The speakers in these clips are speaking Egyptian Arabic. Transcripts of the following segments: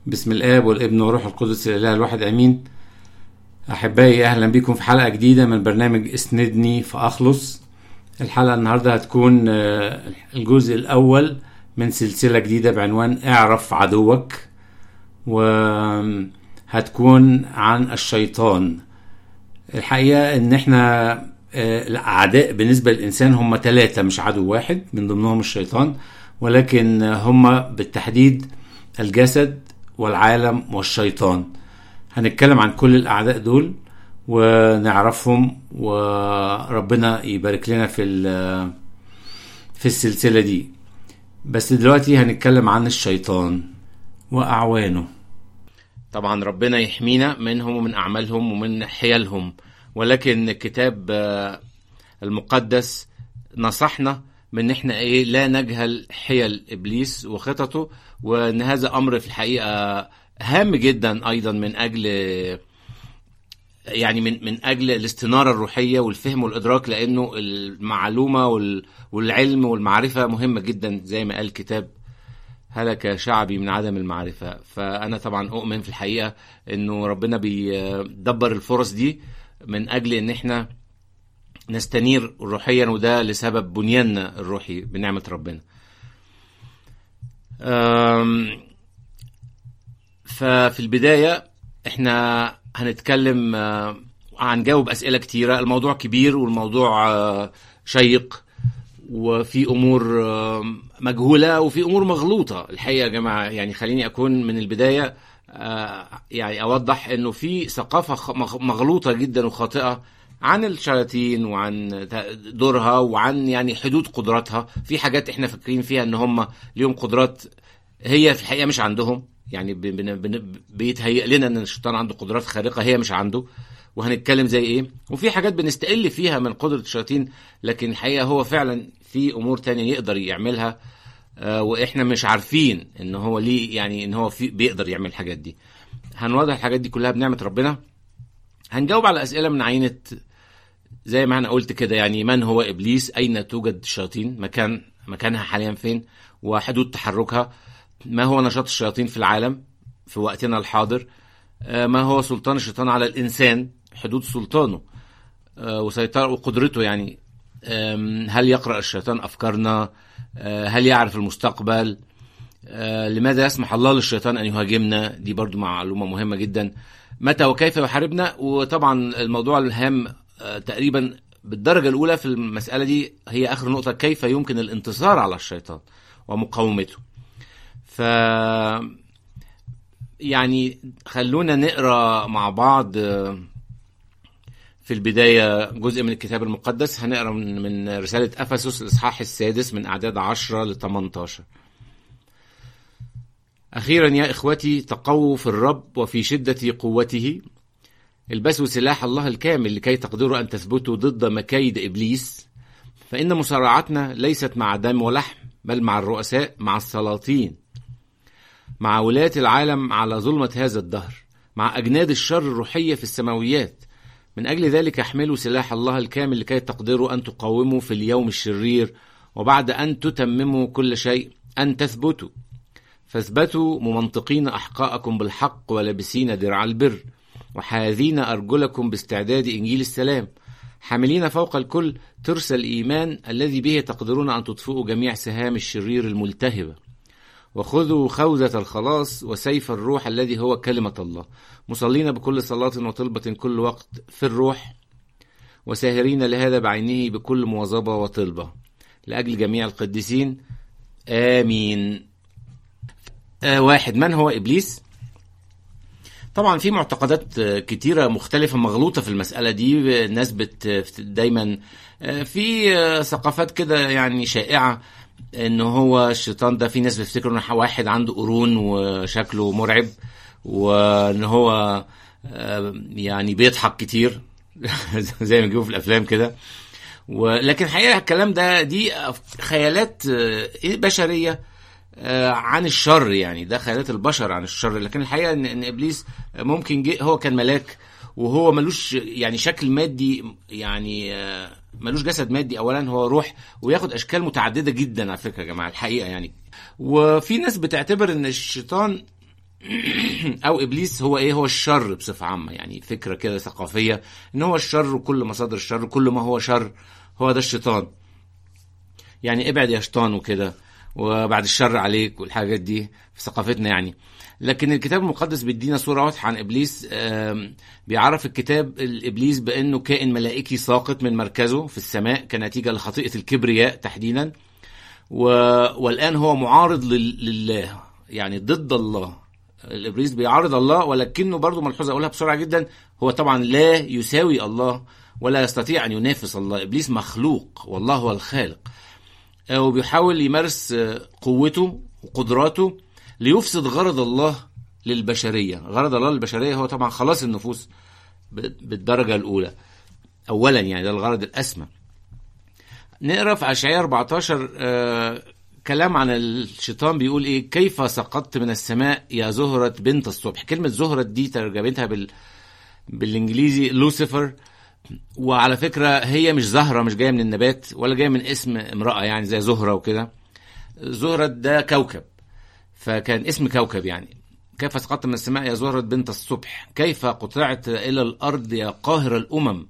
بسم الآب والابن والروح القدس الإله الواحد آمين أحبائي أهلا بكم في حلقة جديدة من برنامج اسندني فأخلص الحلقة النهاردة هتكون آه، الجزء الأول من سلسلة جديدة بعنوان اعرف عدوك وهتكون عن الشيطان الحقيقة إن إحنا آه، الأعداء بالنسبة للإنسان هم ثلاثة مش عدو واحد من ضمنهم الشيطان ولكن هم بالتحديد الجسد والعالم والشيطان هنتكلم عن كل الأعداء دول ونعرفهم وربنا يبارك لنا في ال- في السلسلة دي بس دلوقتي هنتكلم عن الشيطان وأعوانه طبعا ربنا يحمينا منهم ومن أعمالهم ومن حيلهم ولكن الكتاب آه، المقدس نصحنا من ان احنا ايه لا نجهل حيل ابليس وخططه وان هذا امر في الحقيقه هام جدا ايضا من اجل يعني من من اجل الاستناره الروحيه والفهم والادراك لانه المعلومه وال- والعلم والمعرفه مهمه جدا زي ما قال الكتاب هلك شعبي من عدم المعرفه فانا طبعا اؤمن في الحقيقه انه ربنا بيدبر الفرص دي من اجل ان احنا نستنير روحيا وده لسبب بنياننا الروحي بنعمه ربنا أم، ففي البدايه احنا هنتكلم آه، هنجاوب اسئله كتيره الموضوع كبير والموضوع آه، شيق وفي امور آه، مجهوله وفي امور مغلوطه الحقيقه يا جماعه يعني خليني اكون من البدايه آه، يعني اوضح انه في ثقافه خ- مغ- مغلوطه جدا وخاطئه عن الشياطين وعن ت- دورها وعن يعني حدود قدراتها في حاجات احنا فاكرين فيها ان هم ليهم قدرات هي في الحقيقه مش عندهم يعني ب- بن- بن- بيتهيأ لنا ان الشيطان عنده قدرات خارقه هي مش عنده وهنتكلم زي ايه وفي حاجات بنستقل فيها من قدره الشياطين لكن الحقيقه هو فعلا في امور تانية يقدر يعملها آه، واحنا مش عارفين ان هو ليه يعني ان هو في بيقدر يعمل الحاجات دي هنوضح الحاجات دي كلها بنعمه ربنا هنجاوب على اسئله من عينه زي ما انا قلت كده يعني من هو ابليس اين توجد الشياطين مكان مكانها حاليا فين وحدود تحركها ما هو نشاط الشياطين في العالم في وقتنا الحاضر آه، ما هو سلطان الشيطان على الانسان حدود سلطانه آه، وسيطرة وقدرته يعني آم، هل يقرأ الشيطان أفكارنا آه، هل يعرف المستقبل آه، لماذا يسمح الله للشيطان أن يهاجمنا دي برضو معلومة مهمة جدا متى وكيف يحاربنا وطبعا الموضوع الهام آه، تقريبا بالدرجة الأولى في المسألة دي هي آخر نقطة كيف يمكن الانتصار على الشيطان ومقاومته ف يعني خلونا نقرا مع بعض آه، في البداية جزء من الكتاب المقدس هنقرا من من رسالة أفسس الإصحاح السادس من أعداد 10 ل 18 أخيرا يا إخوتي تقووا في الرب وفي شدة قوته البسوا سلاح الله الكامل لكي تقدروا أن تثبتوا ضد مكايد إبليس فإن مصارعتنا ليست مع دم ولحم بل مع الرؤساء مع السلاطين مع ولاة العالم على ظلمة هذا الدهر مع أجناد الشر الروحية في السماويات من أجل ذلك احملوا سلاح الله الكامل لكي تقدروا أن تقاوموا في اليوم الشرير وبعد أن تتمموا كل شيء أن تثبتوا فاثبتوا ممنطقين أحقاءكم بالحق ولابسين درع البر وحاذين أرجلكم باستعداد إنجيل السلام حاملين فوق الكل ترس الإيمان الذي به تقدرون أن تطفئوا جميع سهام الشرير الملتهبة وخذوا خوذة الخلاص وسيف الروح الذي هو كلمة الله مصلين بكل صلاة وطلبة كل وقت في الروح وساهرين لهذا بعينه بكل مواظبة وطلبة لأجل جميع القديسين آمين آه واحد من هو إبليس؟ طبعا في معتقدات آه، كتيرة مختلفة مغلوطة في المسألة دي الناس بت دايما آه، في آه، ثقافات كده يعني شائعة ان هو الشيطان ده في ناس بيفتكروا ان واحد عنده قرون وشكله مرعب وان هو آه، يعني بيضحك كتير زي ما بيجيبوا في الافلام كده ولكن الحقيقه الكلام ده دي خيالات آه، بشريه آه، عن الشر يعني ده خيالات البشر عن الشر لكن الحقيقه ان, إن ابليس ممكن جه هو كان ملاك وهو ملوش يعني شكل مادي يعني آه، ملوش جسد مادي اولا هو روح وياخد اشكال متعدده جدا على فكره يا جماعه الحقيقه يعني وفي ناس بتعتبر ان الشيطان او ابليس هو ايه هو الشر بصفه عامه يعني فكره كده ثقافيه ان هو الشر وكل مصادر الشر كل ما هو شر هو ده الشيطان يعني ابعد يا شيطان وكده وبعد الشر عليك والحاجات دي في ثقافتنا يعني لكن الكتاب المقدس بيدينا صوره واضحه عن ابليس بيعرف الكتاب الابليس بانه كائن ملائكي ساقط من مركزه في السماء كنتيجه لخطيئه الكبرياء تحديدا و... والان هو معارض لل... لله يعني ضد الله الابليس بيعارض الله ولكنه برضه ملحوظه اقولها بسرعه جدا هو طبعا لا يساوي الله ولا يستطيع ان ينافس الله ابليس مخلوق والله هو الخالق وبيحاول يمارس قوته وقدراته ليفسد غرض الله للبشريه غرض الله للبشريه هو طبعا خلاص النفوس بالدرجه الاولى اولا يعني ده الغرض الاسمى نقرا في اشعياء 14 آه كلام عن الشيطان بيقول ايه كيف سقطت من السماء يا زهرة بنت الصبح كلمة زهرة دي ترجمتها بال بالانجليزي لوسيفر وعلى فكرة هي مش زهرة مش جاية من النبات ولا جاية من اسم امرأة يعني زي زهرة وكده زهرة ده كوكب فكان اسم كوكب يعني كيف سقطت من السماء يا زهرة بنت الصبح كيف قطعت إلى الأرض يا قاهر الأمم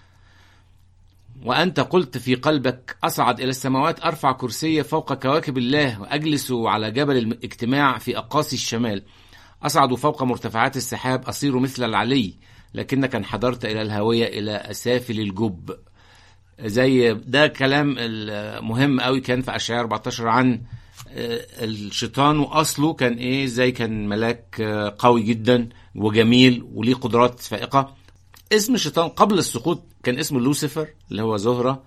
وأنت قلت في قلبك أصعد إلى السماوات أرفع كرسي فوق كواكب الله وأجلس على جبل الاجتماع في أقاصي الشمال أصعد فوق مرتفعات السحاب أصير مثل العلي لكنك انحدرت إلى الهاوية إلى أسافل الجب زي ده كلام مهم قوي كان في أشعياء 14 عن الشيطان وأصله كان إيه زي كان ملاك قوي جدا وجميل وليه قدرات فائقة اسم الشيطان قبل السقوط كان اسمه لوسيفر اللي هو زهرة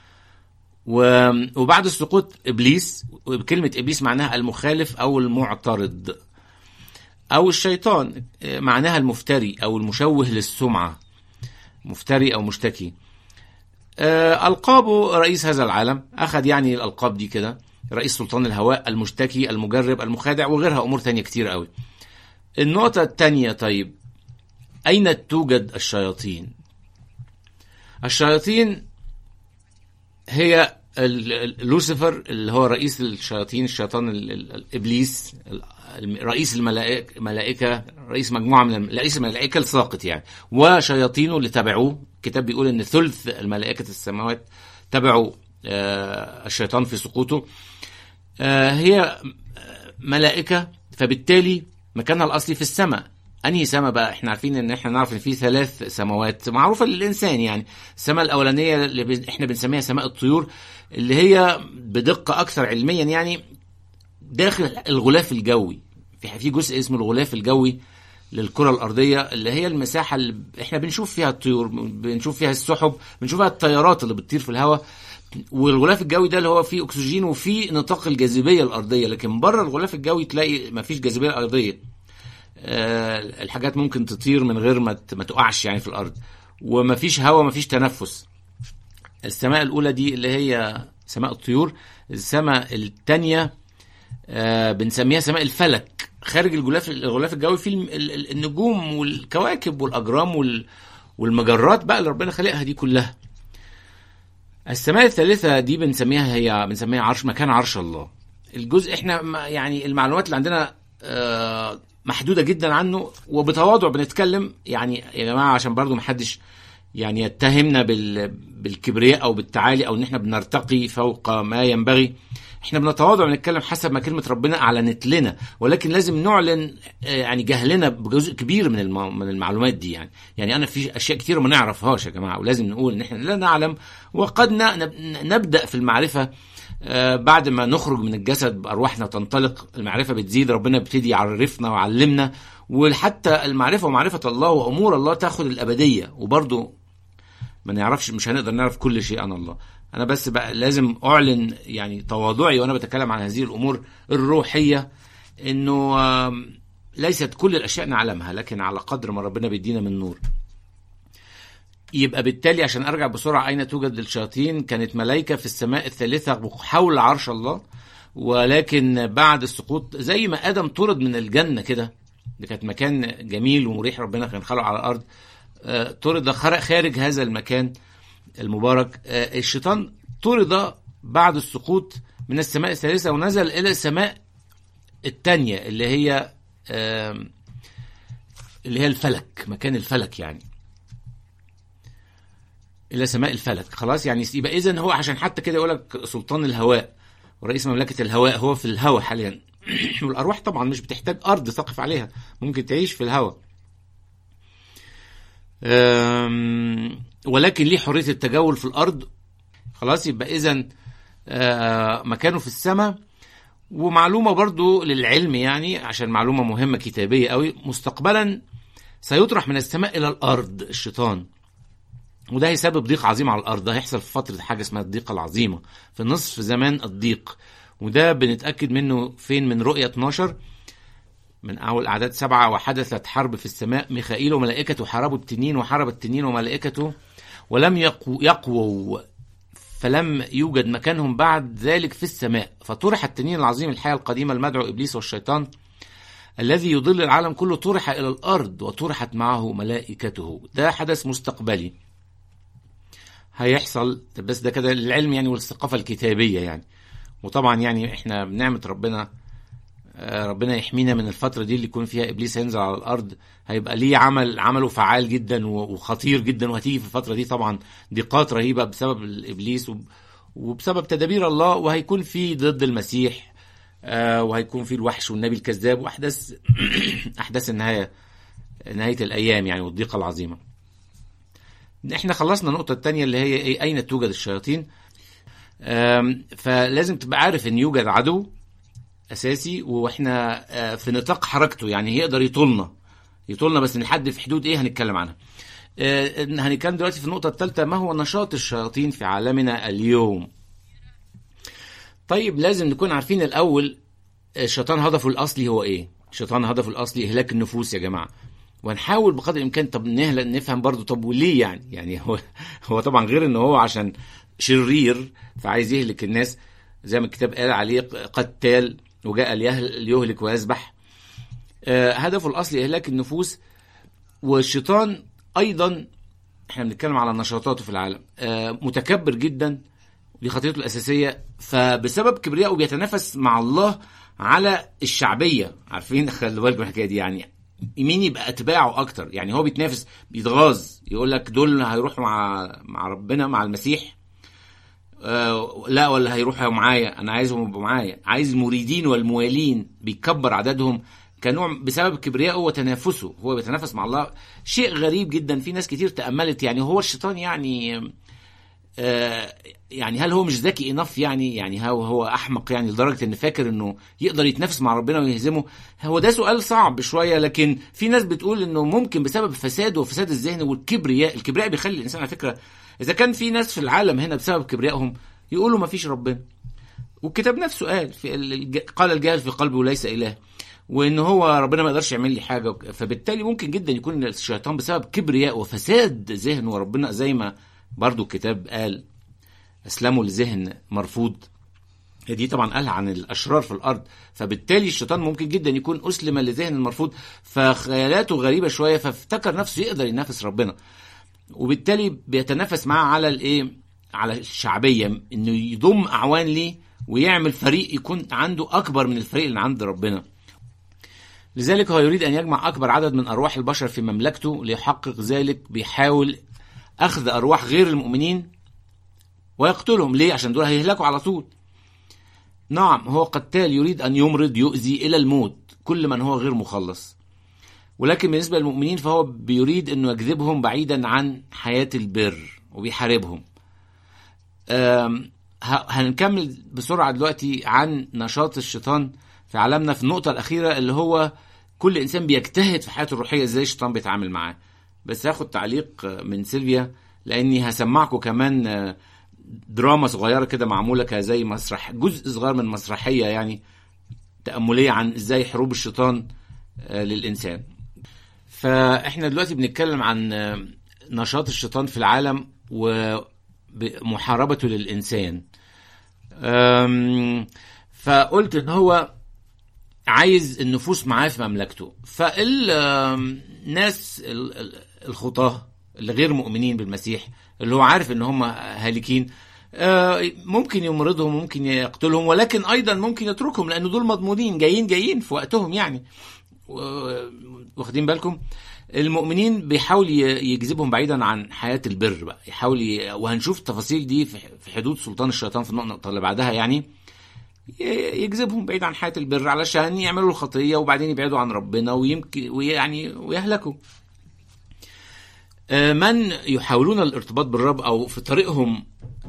وبعد السقوط إبليس وكلمة إبليس معناها المخالف أو المعترض أو الشيطان معناها المفتري أو المشوه للسمعة مفتري أو مشتكي ألقابه رئيس هذا العالم أخذ يعني الألقاب دي كده رئيس سلطان الهواء المشتكي المجرب المخادع وغيرها أمور تانية كتير قوي النقطة التانية طيب أين توجد الشياطين الشياطين هي لوسيفر اللي هو رئيس الشياطين الشيطان الابليس رئيس الملائكه ملائكه رئيس مجموعه من رئيس الملائكه الساقط يعني وشياطينه اللي تبعوه الكتاب بيقول ان ثلث الملائكه السماوات تبعوا الشيطان في سقوطه هي ملائكه فبالتالي مكانها الاصلي في السماء انهي سماء بقى احنا عارفين ان احنا نعرف ان في ثلاث سماوات معروفه للانسان يعني السماء الاولانيه اللي احنا بنسميها سماء الطيور اللي هي بدقه اكثر علميا يعني داخل الغلاف الجوي في في جزء اسمه الغلاف الجوي للكره الارضيه اللي هي المساحه اللي احنا بنشوف فيها الطيور بنشوف فيها السحب بنشوف فيها الطيارات اللي بتطير في الهواء والغلاف الجوي ده اللي هو فيه اكسجين وفيه نطاق الجاذبيه الارضيه لكن بره الغلاف الجوي تلاقي ما فيش جاذبيه ارضيه أه الحاجات ممكن تطير من غير ما ما تقعش يعني في الارض ومفيش هواء مفيش تنفس السماء الاولى دي اللي هي سماء الطيور السماء الثانيه أه بنسميها سماء الفلك خارج الغلاف الغلاف الجوي فيه النجوم والكواكب والاجرام والمجرات بقى اللي ربنا خلقها دي كلها السماء الثالثه دي بنسميها هي بنسميها عرش مكان عرش الله الجزء احنا يعني المعلومات اللي عندنا أه محدوده جدا عنه وبتواضع بنتكلم يعني يا جماعه عشان برضو محدش يعني يتهمنا بال بالكبرياء او بالتعالي او ان احنا بنرتقي فوق ما ينبغي احنا بنتواضع بنتكلم حسب ما كلمه ربنا اعلنت لنا ولكن لازم نعلن يعني جهلنا بجزء كبير من من المعلومات دي يعني يعني انا في اشياء كتير ما نعرفهاش يا جماعه ولازم نقول ان احنا لا نعلم وقد نبدا في المعرفه بعد ما نخرج من الجسد بارواحنا تنطلق المعرفه بتزيد ربنا بيبتدي يعرفنا ويعلمنا وحتى المعرفه ومعرفه الله وامور الله تاخد الابديه وبرضه ما نعرفش مش هنقدر نعرف كل شيء عن الله انا بس بقى لازم اعلن يعني تواضعي وانا بتكلم عن هذه الامور الروحيه انه ليست كل الاشياء نعلمها لكن على قدر ما ربنا بيدينا من نور يبقى بالتالي عشان ارجع بسرعه اين توجد الشياطين كانت ملائكه في السماء الثالثه حول عرش الله ولكن بعد السقوط زي ما ادم طرد من الجنه كده دي كانت مكان جميل ومريح ربنا كان خلقه على الارض طرد خارج هذا المكان المبارك الشيطان طرد بعد السقوط من السماء الثالثه ونزل الى السماء الثانيه اللي هي آم، اللي هي الفلك مكان الفلك يعني الى سماء الفلك خلاص يعني يبقى اذا هو عشان حتى كده يقول لك سلطان الهواء ورئيس مملكه الهواء هو في الهواء حاليا والارواح طبعا مش بتحتاج ارض تقف عليها ممكن تعيش في الهواء أم، ولكن ليه حريه التجول في الارض خلاص يبقى اذا مكانه في السماء ومعلومه برضو للعلم يعني عشان معلومه مهمه كتابيه قوي مستقبلا سيطرح من السماء الى الارض الشيطان وده هيسبب ضيق عظيم على الارض ده هيحصل في فتره حاجه اسمها الضيقه العظيمه في نصف زمان الضيق وده بنتاكد منه فين من رؤيه 12 من أول أعداد سبعة وحدثت حرب في السماء ميخائيل وملائكته حاربوا التنين وحارب التنين وملائكته ولم يقو يقووا فلم يوجد مكانهم بعد ذلك في السماء فطرح التنين العظيم الحياة القديمة المدعو إبليس والشيطان الذي يضل العالم كله طرح إلى الأرض وطرحت معه ملائكته ده حدث مستقبلي هيحصل بس ده كده للعلم يعني والثقافة الكتابية يعني وطبعا يعني احنا بنعمة ربنا آه، ربنا يحمينا من الفترة دي اللي يكون فيها إبليس هينزل على الأرض هيبقى ليه عمل عمله فعال جدا و- وخطير جدا وهتيجي في الفترة دي طبعا ضيقات رهيبة بسبب الإبليس وب- وبسبب تدابير الله وهيكون في ضد المسيح آه، وهيكون في الوحش والنبي الكذاب وأحداث أحداث النهاية نهاية الأيام يعني والضيقة العظيمة احنا خلصنا النقطة الثانية اللي هي ايه أين توجد الشياطين آم، فلازم تبقى عارف ان يوجد عدو اساسي واحنا آه، في نطاق حركته يعني يقدر يطولنا يطولنا بس نحدد في حدود ايه هنتكلم عنها آه، هنتكلم دلوقتي في النقطة الثالثة ما هو نشاط الشياطين في عالمنا اليوم طيب لازم نكون عارفين الأول الشيطان هدفه الأصلي هو إيه الشيطان هدفه الأصلي إهلاك النفوس يا جماعة وهنحاول بقدر الإمكان طب نهلا نفهم برضو طب وليه يعني يعني هو هو طبعا غير إن هو عشان شرير فعايز يهلك الناس زي ما الكتاب قال عليه قتال وجاء ليهل- ليهلك ويذبح آه، هدفه الأصلي إهلاك النفوس والشيطان أيضا احنا بنتكلم على نشاطاته في العالم آه، متكبر جدا دي خطيته الأساسية فبسبب كبريائه بيتنافس مع الله على الشعبية عارفين خلي بالك من الحكاية دي يعني مين يبقى اتباعه اكتر يعني هو بيتنافس بيتغاظ يقول لك دول هيروحوا مع مع ربنا مع المسيح آه لا ولا هيروحوا معايا انا عايزهم يبقوا معايا عايز المريدين والموالين بيكبر عددهم كنوع بسبب كبريائه وتنافسه هو بيتنافس مع الله شيء غريب جدا في ناس كتير تأملت يعني هو الشيطان يعني آه يعني هل هو مش ذكي انف يعني يعني هو هو احمق يعني لدرجه ان فاكر انه يقدر يتنافس مع ربنا ويهزمه هو ده سؤال صعب شويه لكن في ناس بتقول انه ممكن بسبب فساده وفساد الذهن والكبرياء الكبرياء بيخلي الانسان على فكره اذا كان في ناس في العالم هنا بسبب كبريائهم يقولوا ما فيش ربنا والكتاب نفسه قال في الج- قال الجاهل في قلبه ليس اله وان هو ربنا ما يقدرش يعمل لي حاجه فبالتالي ممكن جدا يكون الشيطان بسبب كبرياء وفساد ذهن وربنا زي ما برضو الكتاب قال اسلموا لذهن مرفوض دي طبعا قالها عن الاشرار في الارض فبالتالي الشيطان ممكن جدا يكون اسلم لذهن مرفوض فخيالاته غريبه شويه فافتكر نفسه يقدر ينافس ربنا وبالتالي بيتنافس معاه على الايه على الشعبيه انه يضم اعوان ليه ويعمل فريق يكون عنده اكبر من الفريق اللي عند ربنا لذلك هو يريد ان يجمع اكبر عدد من ارواح البشر في مملكته ليحقق ذلك بيحاول اخذ ارواح غير المؤمنين ويقتلهم ليه عشان دول هيهلكوا على طول نعم هو قتال يريد ان يمرض يؤذي الى الموت كل من هو غير مخلص ولكن بالنسبه للمؤمنين فهو بيريد انه يجذبهم بعيدا عن حياه البر وبيحاربهم أم، ه- هنكمل بسرعه دلوقتي عن نشاط الشيطان في عالمنا في النقطه الاخيره اللي هو كل انسان بيجتهد في حياته الروحيه ازاي الشيطان بيتعامل معاه بس هاخد تعليق من سيلفيا لاني هسمعكم كمان آه، دراما صغيره كده معموله كزي مسرح جزء صغير من مسرحيه يعني تامليه عن ازاي حروب الشيطان آه، للانسان فاحنا دلوقتي بنتكلم عن آه، نشاط الشيطان في العالم ومحاربته للانسان أم، فقلت ان هو عايز النفوس معاه في مملكته فالناس الخطاه اللي غير مؤمنين بالمسيح اللي هو عارف ان هم هالكين آه، ممكن يمرضهم ممكن يقتلهم ولكن ايضا ممكن يتركهم لان دول مضمونين جايين جايين في وقتهم يعني واخدين بالكم المؤمنين بيحاول يجذبهم بعيدا عن حياه البر بقى يحاول ي... وهنشوف التفاصيل دي في حدود سلطان الشيطان في النقطه اللي بعدها يعني يجذبهم بعيد عن حياه البر علشان يعملوا الخطيه وبعدين يبعدوا عن ربنا ويمكن ويعني ويهلكوا من يحاولون الارتباط بالرب او في طريقهم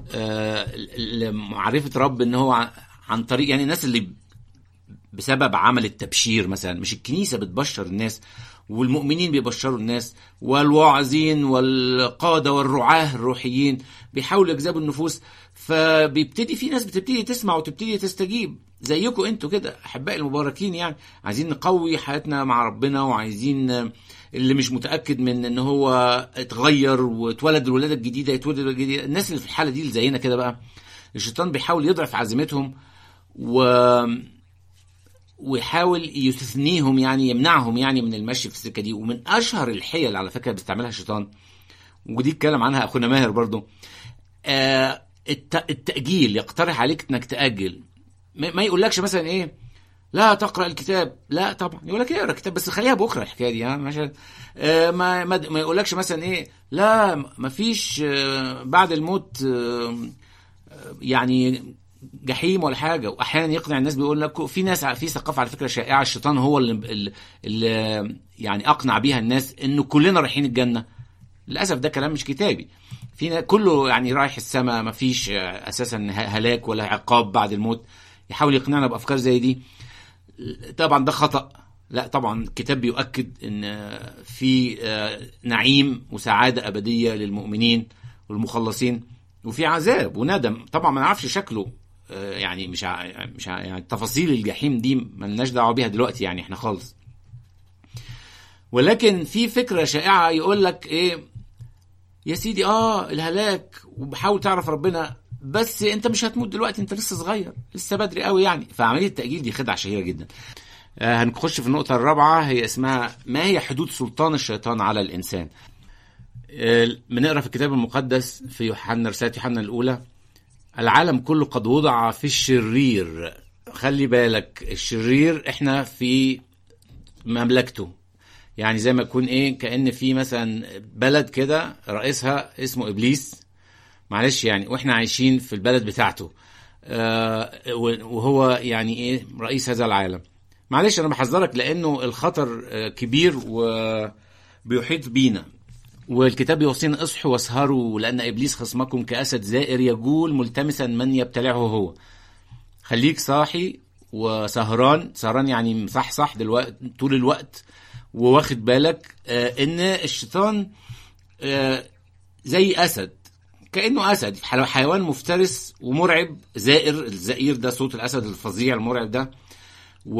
لمعرفه رب ان هو عن طريق يعني الناس اللي بسبب عمل التبشير مثلا مش الكنيسه بتبشر الناس والمؤمنين بيبشروا الناس والواعظين والقاده والرعاه الروحيين بيحاولوا يجذبوا النفوس فبيبتدي في ناس بتبتدي تسمع وتبتدي تستجيب زيكم انتوا كده احبائي المباركين يعني عايزين نقوي حياتنا مع ربنا وعايزين اللي مش متاكد من ان هو اتغير واتولد الولاده الجديده يتولد الجديده الناس اللي في الحاله دي اللي زينا كده بقى الشيطان بيحاول يضعف عزيمتهم و ويحاول يستثنيهم يعني يمنعهم يعني من المشي في السكه دي ومن اشهر الحيل على فكره بيستعملها الشيطان ودي اتكلم عنها اخونا ماهر برضو آه التاجيل يقترح عليك انك تاجل ما يقولكش مثلا ايه لا تقرا الكتاب لا طبعا يقول لك اقرا الكتاب بس خليها بكره الحكايه دي ها مثلا آه ما ما, ما يقولكش مثلا ايه لا ما فيش آه بعد الموت آه يعني جحيم ولا حاجه واحيانا يقنع الناس بيقول لك في ناس في ثقافه على فكره شائعه الشيطان هو اللي, اللي يعني اقنع بيها الناس انه كلنا رايحين الجنه للاسف ده كلام مش كتابي في كله يعني رايح السماء ما فيش اساسا هلاك ولا عقاب بعد الموت يحاول يقنعنا بافكار زي دي طبعا ده خطا لا طبعا الكتاب بيؤكد ان في نعيم وسعاده ابديه للمؤمنين والمخلصين وفي عذاب وندم طبعا ما نعرفش شكله يعني مش ع... مش ع... يعني تفاصيل الجحيم دي ملناش دعوه بيها دلوقتي يعني احنا خالص ولكن في فكره شائعه يقول لك ايه يا سيدي اه الهلاك وبحاول تعرف ربنا بس انت مش هتموت دلوقتي انت لسه صغير لسه بدري قوي يعني فعمليه التاجيل دي خدعه شهيره جدا آه هنخش في النقطه الرابعه هي اسمها ما هي حدود سلطان الشيطان على الانسان بنقرا في الكتاب المقدس في يوحنا رساله يوحنا الاولى العالم كله قد وضع في الشرير خلي بالك الشرير احنا في مملكته يعني زي ما يكون ايه كان في مثلا بلد كده رئيسها اسمه ابليس معلش يعني واحنا عايشين في البلد بتاعته آه وهو يعني ايه رئيس هذا العالم معلش انا بحذرك لانه الخطر آه كبير وبيحيط بينا والكتاب يوصينا اصحوا واسهروا لان ابليس خصمكم كاسد زائر يجول ملتمسا من يبتلعه هو خليك صاحي وسهران سهران يعني مصحصح دلوقتي طول الوقت وواخد بالك آه ان الشيطان آه زي اسد كانه اسد حيوان مفترس ومرعب زائر الزئير ده صوت الاسد الفظيع المرعب ده و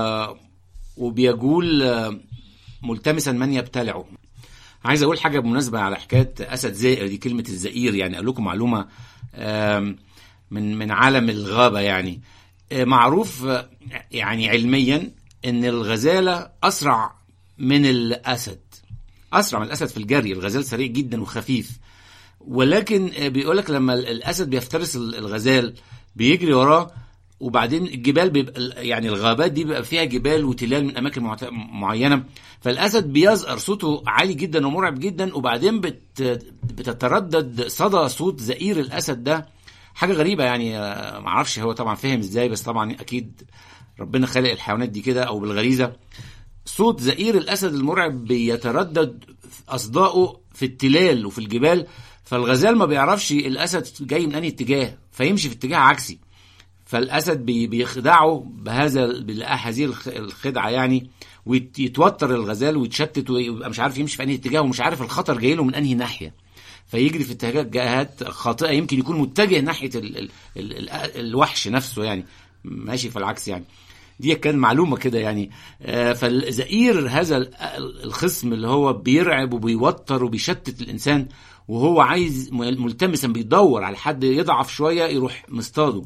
وبيجول آه ملتمسا من يبتلعه عايز اقول حاجه بالمناسبه على حكايه اسد زائر دي كلمه الزئير يعني اقول لكم معلومه من من عالم الغابه يعني معروف يعني علميا ان الغزاله اسرع من الاسد اسرع من الاسد في الجري الغزال سريع جدا وخفيف ولكن بيقول لك لما الاسد بيفترس الغزال بيجري وراه وبعدين الجبال بيبقى يعني الغابات دي بيبقى فيها جبال وتلال من اماكن معينه فالاسد بيزقر صوته عالي جدا ومرعب جدا وبعدين بت بتتردد صدى صوت زئير الاسد ده حاجه غريبه يعني ما اعرفش هو طبعا فهم ازاي بس طبعا اكيد ربنا خلق الحيوانات دي كده او بالغريزه صوت زئير الاسد المرعب بيتردد اصداؤه في التلال وفي الجبال فالغزال ما بيعرفش الاسد جاي من انهي اتجاه فيمشي في اتجاه عكسي فالاسد بيخدعه بهذا هذه الخدعه يعني ويتوتر الغزال ويتشتت ويبقى مش عارف يمشي في انهي اتجاه ومش عارف الخطر جاي له من انهي ناحيه فيجري في اتجاهات خاطئه يمكن يكون متجه ناحيه ال ال ال الوحش نفسه يعني ماشي في العكس يعني دي كان معلومه كده يعني آه فالزئير هذا الخصم اللي هو بيرعب وبيوتر وبيشتت الانسان وهو عايز ملتمسا بيدور على حد يضعف شويه يروح مصطاده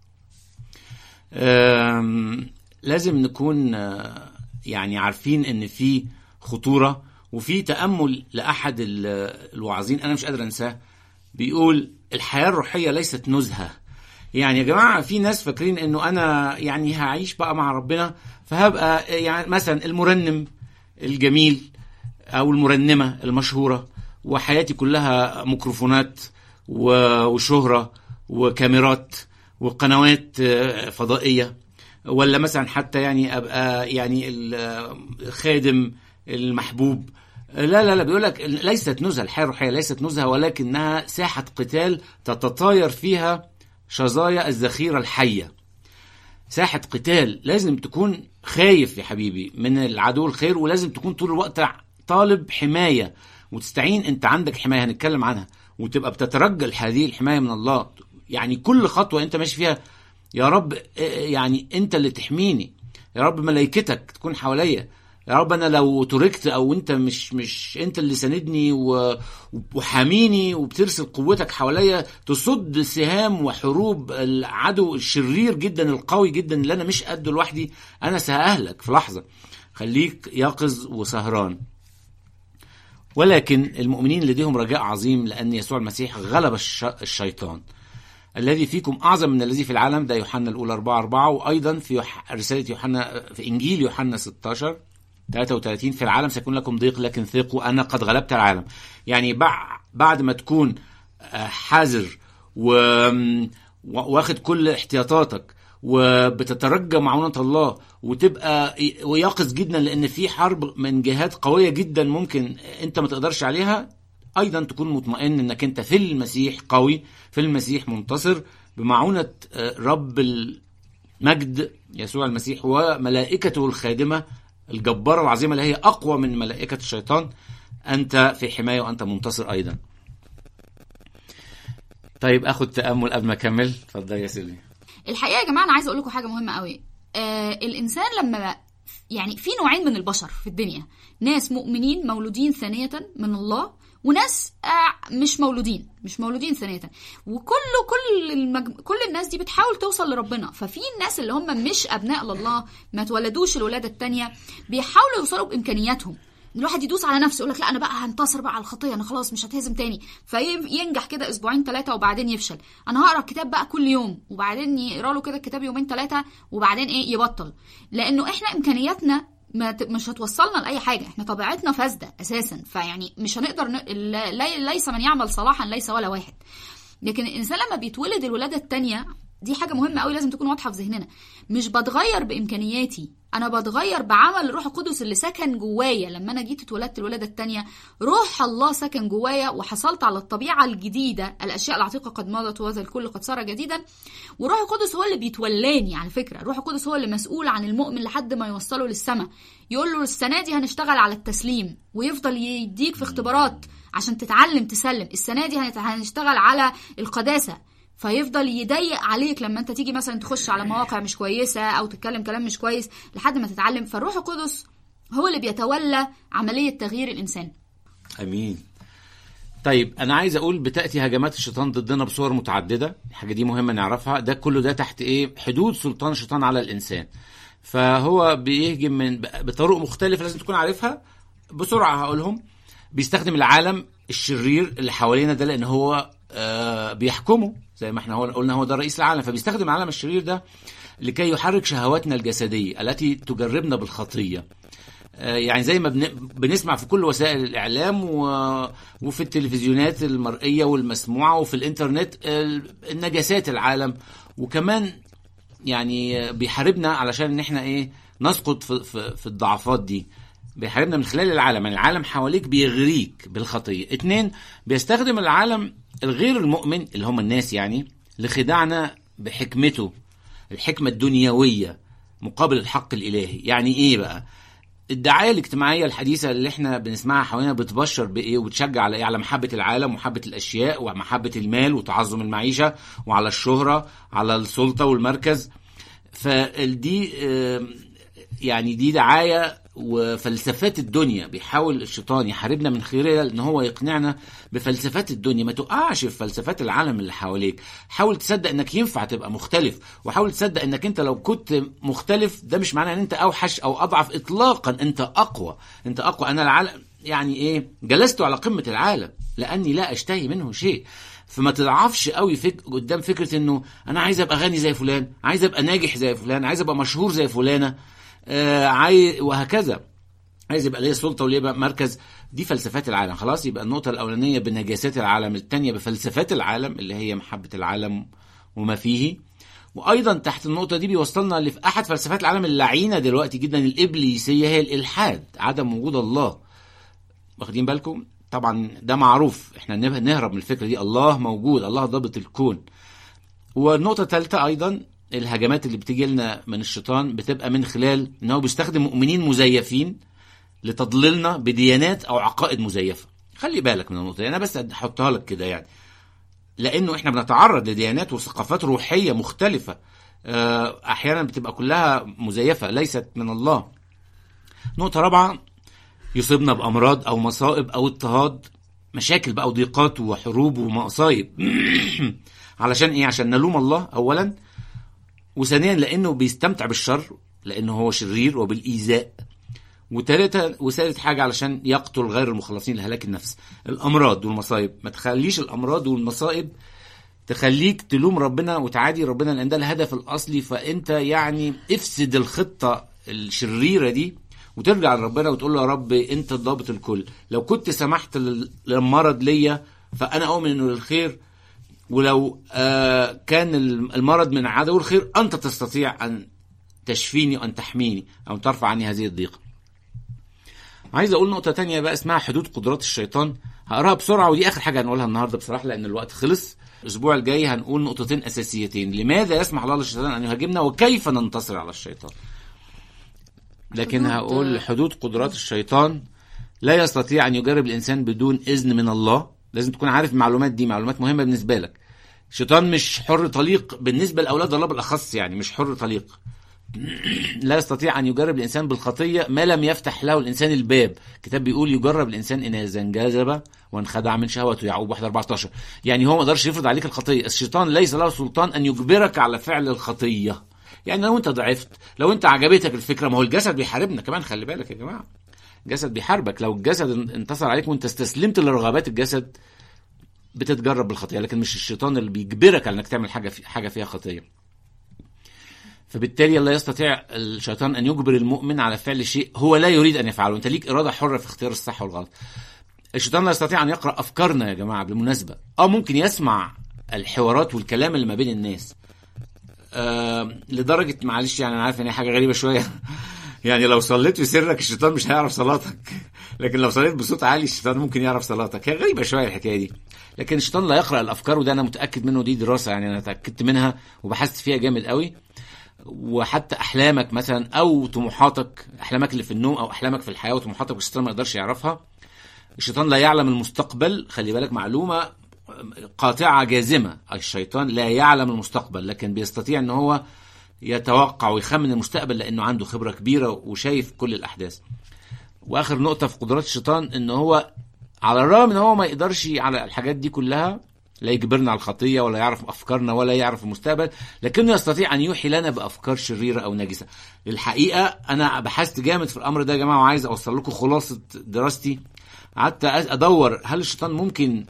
لازم نكون يعني عارفين ان في خطوره وفي تامل لاحد الواعظين انا مش قادر انساه بيقول الحياه الروحيه ليست نزهه يعني يا جماعه في ناس فاكرين انه انا يعني هعيش بقى مع ربنا فهبقى يعني مثلا المرنم الجميل او المرنمه المشهوره وحياتي كلها ميكروفونات و- وشهره وكاميرات وقنوات آه، فضائيه ولا مثلا حتى يعني ابقى يعني الخادم المحبوب لا لا لا بيقول لك ليست نزهه الحياه الروحيه ليست نزهه ولكنها ساحه قتال تتطاير فيها شظايا الذخيره الحيه ساحه قتال لازم تكون خايف يا حبيبي من العدو الخير ولازم تكون طول الوقت طالب حمايه وتستعين انت عندك حمايه هنتكلم عنها وتبقى بتترجل هذه الحمايه من الله يعني كل خطوه انت ماشي فيها يا رب آه، يعني انت اللي تحميني يا رب ملائكتك تكون حواليا يا رب انا لو تركت او انت مش مش انت اللي ساندني و- وحاميني وبترسل قوتك حواليا تصد سهام وحروب العدو الشرير جدا القوي جدا اللي انا مش قده لوحدي انا ساهلك في لحظه خليك يقظ وسهران ولكن المؤمنين لديهم رجاء عظيم لان يسوع المسيح غلب الش- الشيطان الذي فيكم اعظم من الذي في العالم ده يوحنا الاولى 4 4 وايضا في يوح- رساله يوحنا في انجيل يوحنا 16 33 في العالم سيكون لكم ضيق لكن ثقوا انا قد غلبت العالم يعني بع- بعد ما تكون آه، حذر و و- واخد كل احتياطاتك وبتترجى معونة الله وتبقى ي- ويقظ جدا لان في حرب من جهات قوية جدا ممكن انت ما تقدرش عليها ايضا تكون مطمئن انك انت في المسيح قوي في المسيح منتصر بمعونة آه، رب المجد يسوع المسيح وملائكته الخادمة الجبارة العظيمة اللي هي اقوى من ملائكة الشيطان انت في حماية وانت منتصر ايضا طيب اخد تامل قبل ما اكمل اتفضل يا سيدي الحقيقه يا جماعه انا عايزه اقول لكم حاجه مهمه قوي آه الانسان لما يعني في نوعين من البشر في الدنيا ناس مؤمنين مولودين ثانيه من الله وناس آه مش مولودين مش مولودين ثانيه وكل كل المج... كل الناس دي بتحاول توصل لربنا ففي الناس اللي هم مش ابناء لله ما اتولدوش الولاده الثانيه بيحاولوا يوصلوا بامكانياتهم الواحد يدوس على نفسه يقول لك لا انا بقى هنتصر بقى على الخطيه انا خلاص مش هتهزم تاني فينجح كده اسبوعين ثلاثه وبعدين يفشل انا هقرا الكتاب بقى كل يوم وبعدين يقرا له كده الكتاب يومين ثلاثه وبعدين ايه يبطل لانه احنا امكانياتنا ما ت- مش هتوصلنا لاي حاجه احنا طبيعتنا فاسده اساسا فيعني مش هنقدر ن... لا- ليس من يعمل صلاحا ليس ولا واحد لكن الانسان لما بيتولد الولاده الثانيه دي حاجه مهمه قوي لازم تكون واضحه في ذهننا مش بتغير بامكانياتي انا بتغير بعمل الروح القدس اللي سكن جوايا لما انا جيت اتولدت الولاده الثانيه روح الله سكن جوايا وحصلت على الطبيعه الجديده الاشياء العتيقه قد مضت وهذا الكل قد صار جديدا وروح القدس هو اللي بيتولاني على فكره روح القدس هو اللي مسؤول عن المؤمن لحد ما يوصله للسماء يقول له السنه دي هنشتغل على التسليم ويفضل يديك في اختبارات عشان تتعلم تسلم السنه دي هنت- هنشتغل على القداسه فيفضل يضيق عليك لما انت تيجي مثلا تخش على مواقع مش كويسه او تتكلم كلام مش كويس لحد ما تتعلم فالروح القدس هو اللي بيتولى عمليه تغيير الانسان امين طيب انا عايز اقول بتاتي هجمات الشيطان ضدنا بصور متعدده الحاجه دي مهمه نعرفها ده كله ده تحت ايه حدود سلطان الشيطان على الانسان فهو بيهجم من بطرق مختلفه لازم تكون عارفها بسرعه هقولهم بيستخدم العالم الشرير اللي حوالينا ده لان هو آه بيحكمه زي ما احنا هو قلنا هو ده رئيس العالم فبيستخدم العالم الشرير ده لكي يحرك شهواتنا الجسديه التي تجربنا بالخطيه آه، يعني زي ما بن- بنسمع في كل وسائل الاعلام و... وفي التلفزيونات المرئيه والمسموعه وفي الانترنت آه، النجاسات العالم وكمان يعني بيحاربنا علشان ان احنا ايه نسقط في, في, في الضعفات دي بيحاربنا من خلال العالم يعني العالم حواليك بيغريك بالخطيه اتنين بيستخدم العالم الغير المؤمن اللي هم الناس يعني لخداعنا بحكمته الحكمه الدنيويه مقابل الحق الالهي يعني ايه بقى الدعايه الاجتماعيه الحديثه اللي احنا بنسمعها حوالينا بتبشر بايه وبتشجع على ايه على محبه العالم ومحبه الاشياء ومحبه المال وتعظم المعيشه وعلى الشهره على السلطه والمركز فدي آم، يعني دي دعايه وفلسفات الدنيا بيحاول الشيطان يحاربنا من خلالها ان هو يقنعنا بفلسفات الدنيا ما تقعش في فلسفات العالم اللي حواليك حاول تصدق انك ينفع تبقى مختلف وحاول تصدق انك انت لو كنت مختلف ده مش معناه ان انت اوحش او اضعف اطلاقا انت اقوى انت اقوى انا العالم يعني ايه جلست على قمه العالم لاني لا اشتهي منه شيء فما تضعفش قوي فك... قدام فكره انه انا عايز ابقى غني زي فلان عايز ابقى ناجح زي فلان عايز ابقى مشهور زي فلانه آه عاي... وهكذا عايز يبقى ليا سلطه وليا بقى مركز دي فلسفات العالم خلاص يبقى النقطه الاولانيه بنجاسات العالم الثانيه بفلسفات العالم اللي هي محبه العالم وما فيه وايضا تحت النقطه دي بيوصلنا لفي احد فلسفات العالم اللعينه دلوقتي جدا الابليسيه هي الالحاد عدم وجود الله واخدين بالكم طبعا ده معروف احنا نهرب من الفكره دي الله موجود الله ضابط الكون والنقطه الثالثه ايضا الهجمات اللي بتيجي لنا من الشيطان بتبقى من خلال ان هو بيستخدم مؤمنين مزيفين لتضليلنا بديانات او عقائد مزيفه خلي بالك من النقطه دي انا بس احطها لك كده يعني لانه احنا بنتعرض لديانات وثقافات روحيه مختلفه احيانا بتبقى كلها مزيفه ليست من الله نقطه رابعه يصيبنا بامراض او مصائب او اضطهاد مشاكل بقى وضيقات وحروب ومصايب علشان ايه عشان نلوم الله اولا وثانيا لانه بيستمتع بالشر لانه هو شرير وبالايذاء وثالثا وثالث حاجه علشان يقتل غير المخلصين لهلاك النفس الامراض والمصايب ما تخليش الامراض والمصائب تخليك تلوم ربنا وتعادي ربنا لان ده الهدف الاصلي فانت يعني افسد الخطه الشريره دي وترجع لربنا وتقول له يا رب انت الضابط الكل لو كنت سمحت للمرض ليا فانا اؤمن انه للخير ولو آه كان المرض من عدو الخير انت تستطيع ان تشفيني وان تحميني او ترفع عني هذه الضيقه عايز اقول نقطه تانية بقى اسمها حدود قدرات الشيطان هقراها بسرعه ودي اخر حاجه هنقولها النهارده بصراحه لان الوقت خلص الاسبوع الجاي هنقول نقطتين اساسيتين لماذا يسمح الله للشيطان ان يهاجمنا وكيف ننتصر على الشيطان لكن هقول حدود قدرات الشيطان لا يستطيع ان يجرب الانسان بدون اذن من الله لازم تكون عارف المعلومات دي معلومات مهمه بالنسبه لك الشيطان مش حر طليق بالنسبه لاولاد الله بالاخص يعني مش حر طليق لا يستطيع ان يجرب الانسان بالخطيه ما لم يفتح له الانسان الباب الكتاب بيقول يجرب الانسان ان اذا انجذب وانخدع من شهوته يعقوب 1 14 يعني هو ما قدرش يفرض عليك الخطيه الشيطان ليس له سلطان ان يجبرك على فعل الخطيه يعني لو انت ضعفت لو انت عجبتك الفكره ما هو الجسد بيحاربنا كمان خلي بالك يا جماعه الجسد بيحاربك لو الجسد انتصر عليك وانت استسلمت لرغبات الجسد بتتجرب بالخطيه لكن مش الشيطان اللي بيجبرك على انك تعمل حاجه في حاجه فيها خطيه فبالتالي لا يستطيع الشيطان ان يجبر المؤمن على فعل شيء هو لا يريد ان يفعله انت ليك اراده حره في اختيار الصح والغلط الشيطان لا يستطيع ان يقرا افكارنا يا جماعه بالمناسبه اه ممكن يسمع الحوارات والكلام اللي ما بين الناس آه لدرجه معلش يعني انا عارف ان هي حاجه غريبه شويه يعني لو صليت في سرك الشيطان مش هيعرف صلاتك لكن لو صليت بصوت عالي الشيطان ممكن يعرف صلاتك هي غريبه شويه الحكايه دي لكن الشيطان لا يقرا الافكار وده انا متاكد منه دي دراسه يعني انا اتاكدت منها وبحثت فيها جامد قوي وحتى احلامك مثلا او طموحاتك احلامك اللي في النوم او احلامك في الحياه وطموحاتك الشيطان ما يقدرش يعرفها الشيطان لا يعلم المستقبل خلي بالك معلومه قاطعه جازمه الشيطان لا يعلم المستقبل لكن بيستطيع ان هو يتوقع ويخمن المستقبل لانه عنده خبره كبيره وشايف كل الاحداث واخر نقطه في قدرات الشيطان ان هو على الرغم ان هو ما يقدرش على الحاجات دي كلها لا يجبرنا على الخطيه ولا يعرف افكارنا ولا يعرف المستقبل لكنه يستطيع ان يوحي لنا بافكار شريره او نجسه الحقيقه انا بحثت جامد في الامر ده يا جماعه وعايز اوصل لكم خلاصه دراستي قعدت ادور هل الشيطان ممكن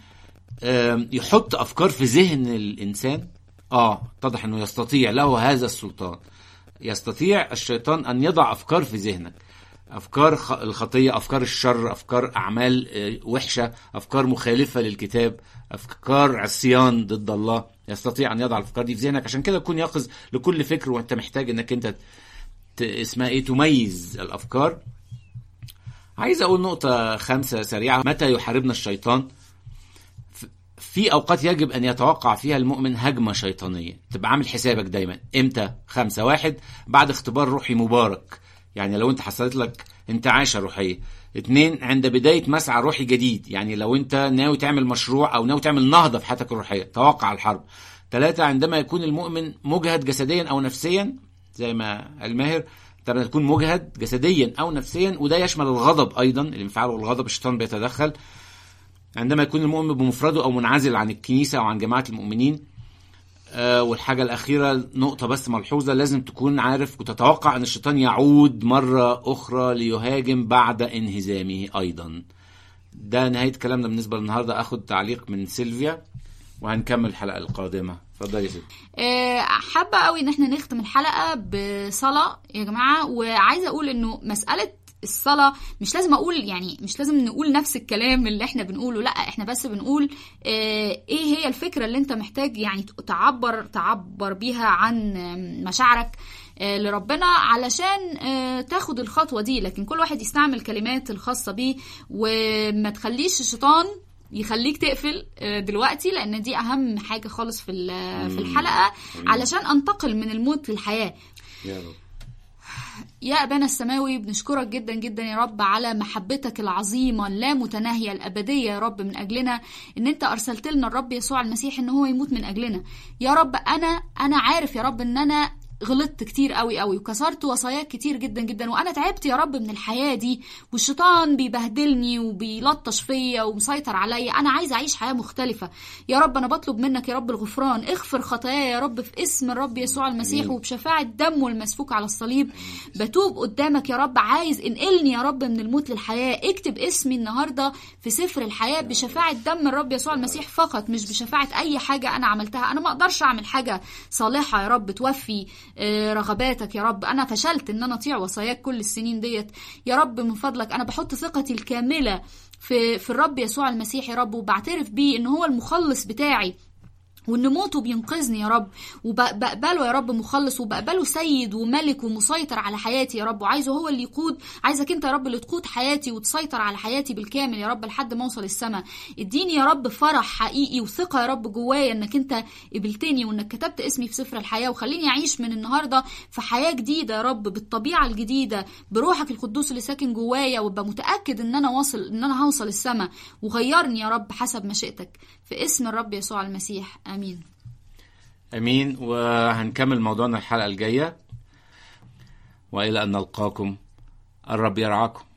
يحط افكار في ذهن الانسان اه اتضح انه يستطيع له هذا السلطان يستطيع الشيطان ان يضع افكار في ذهنك افكار الخطيه افكار الشر افكار اعمال وحشه افكار مخالفه للكتاب افكار عصيان ضد الله يستطيع ان يضع الافكار دي في ذهنك عشان كده تكون يقظ لكل فكر وانت محتاج انك انت ت... اسمها ايه تميز الافكار عايز اقول نقطه خمسه سريعه متى يحاربنا الشيطان في اوقات يجب ان يتوقع فيها المؤمن هجمه شيطانيه تبقى عامل حسابك دايما امتى خمسة واحد بعد اختبار روحي مبارك يعني لو انت حصلت لك انتعاشه روحيه اتنين عند بداية مسعى روحي جديد يعني لو انت ناوي تعمل مشروع او ناوي تعمل نهضة في حياتك الروحية توقع الحرب ثلاثة عندما يكون المؤمن مجهد جسديا او نفسيا زي ما الماهر لما تكون مجهد جسديا او نفسيا وده يشمل الغضب ايضا الانفعال والغضب الشيطان بيتدخل عندما يكون المؤمن بمفرده او منعزل عن الكنيسة او عن جماعة المؤمنين آه والحاجة الأخيرة نقطة بس ملحوظة لازم تكون عارف وتتوقع أن الشيطان يعود مرة أخرى ليهاجم بعد انهزامه أيضا ده نهاية كلامنا بالنسبة للنهاردة أخد تعليق من سيلفيا وهنكمل الحلقه القادمه اتفضلي يا ستي آه، حابه قوي ان احنا نختم الحلقه بصلاه يا جماعه وعايزه اقول انه مساله الصلاة مش لازم أقول يعني مش لازم نقول نفس الكلام اللي احنا بنقوله لا احنا بس بنقول اه ايه هي الفكرة اللي انت محتاج يعني تعبر تعبر بيها عن مشاعرك اه لربنا علشان اه تاخد الخطوة دي لكن كل واحد يستعمل كلمات الخاصة بيه وما تخليش الشيطان يخليك تقفل دلوقتي لان دي اهم حاجه خالص في في الحلقه علشان انتقل من الموت للحياه يا رب يا أبانا السماوي بنشكرك جدا جدا يا رب على محبتك العظيمة اللامتناهية الأبدية يا رب من أجلنا إن أنت أرسلت لنا الرب يسوع المسيح إن هو يموت من أجلنا يا رب أنا أنا عارف يا رب إن أنا غلطت كتير قوي قوي وكسرت وصاياك كتير جدا جدا وانا تعبت يا رب من الحياه دي والشيطان بيبهدلني وبيلطش فيا ومسيطر عليا انا عايزه اعيش حياه مختلفه يا رب انا بطلب منك يا رب الغفران اغفر خطاياي يا رب في اسم الرب يسوع المسيح وبشفاعه دمه المسفوك على الصليب بتوب قدامك يا رب عايز انقلني يا رب من الموت للحياه اكتب اسمي النهارده في سفر الحياه بشفاعه دم الرب يسوع المسيح فقط مش بشفاعه اي حاجه انا عملتها انا ما اقدرش اعمل حاجه صالحه يا رب توفي رغباتك يا رب انا فشلت ان انا اطيع وصاياك كل السنين ديت يا رب من فضلك انا بحط ثقتي الكامله في في الرب يسوع المسيح يا رب وبعترف بيه ان هو المخلص بتاعي وان موته بينقذني يا رب وبقبله يا رب مخلص وبقبله سيد وملك ومسيطر على حياتي يا رب وعايزه هو اللي يقود عايزك انت يا رب اللي تقود حياتي وتسيطر على حياتي بالكامل يا رب لحد ما اوصل السماء اديني يا رب فرح حقيقي وثقه يا رب جوايا انك انت قبلتني وانك كتبت اسمي في سفر الحياه وخليني اعيش من النهارده في حياه جديده يا رب بالطبيعه الجديده بروحك القدوس اللي ساكن جوايا وابقى متاكد ان انا واصل ان انا هوصل السماء وغيرني يا رب حسب مشيئتك في اسم الرب يسوع المسيح امين امين وهنكمل موضوعنا الحلقه الجايه والى ان نلقاكم الرب يرعاكم